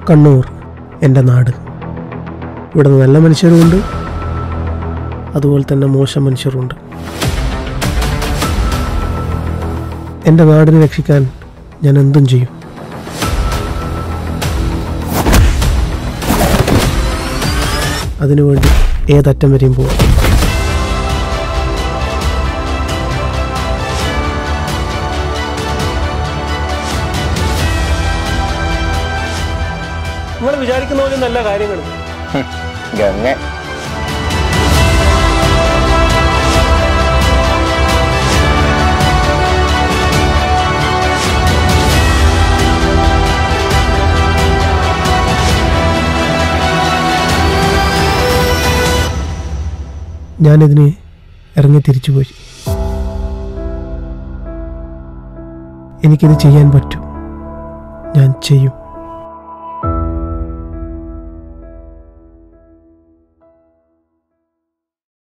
കണ്ണൂർ എൻ്റെ നാട് ഇവിടെ നല്ല മനുഷ്യരുമുണ്ട് അതുപോലെ തന്നെ മോശം മനുഷ്യരുമുണ്ട് എൻ്റെ നാടിനെ രക്ഷിക്കാൻ ഞാൻ എന്തും ചെയ്യും അതിനുവേണ്ടി ഏതറ്റം വരെയും പോവാം നിങ്ങൾ വിചാരിക്കുന്ന പോലെ നല്ല കാര്യങ്ങൾ ഗംഗ ഞാനിതിന് ഇറങ്ങി തിരിച്ചുപോയി എനിക്കിത് ചെയ്യാൻ പറ്റും ഞാൻ ചെയ്യും